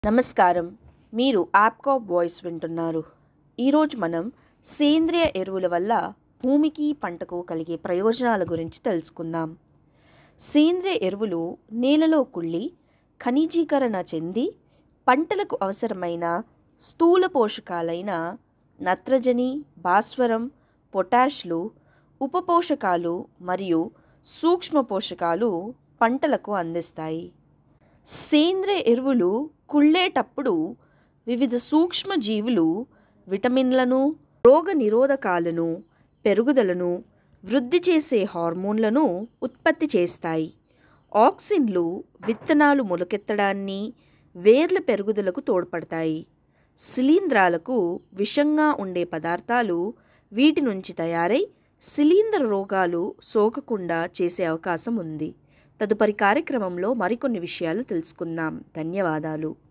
నమస్కారం మీరు యాప్కో వాయిస్ వింటున్నారు ఈరోజు మనం సేంద్రియ ఎరువుల వల్ల భూమికి పంటకు కలిగే ప్రయోజనాల గురించి తెలుసుకుందాం సేంద్రియ ఎరువులు నేలలో కుళ్ళి ఖనిజీకరణ చెంది పంటలకు అవసరమైన స్థూల పోషకాలైన నత్రజని భాస్వరం పొటాష్లు ఉప పోషకాలు మరియు సూక్ష్మ పోషకాలు పంటలకు అందిస్తాయి సేంద్రియ ఎరువులు కుళ్ళేటప్పుడు వివిధ సూక్ష్మ జీవులు విటమిన్లను రోగ నిరోధకాలను పెరుగుదలను వృద్ధి చేసే హార్మోన్లను ఉత్పత్తి చేస్తాయి ఆక్సిన్లు విత్తనాలు మొలకెత్తడాన్ని వేర్ల పెరుగుదలకు తోడ్పడతాయి శిలీంధ్రాలకు విషంగా ఉండే పదార్థాలు వీటి నుంచి తయారై శిలీంధ్ర రోగాలు సోకకుండా చేసే అవకాశం ఉంది తదుపరి కార్యక్రమంలో మరికొన్ని విషయాలు తెలుసుకుందాం ధన్యవాదాలు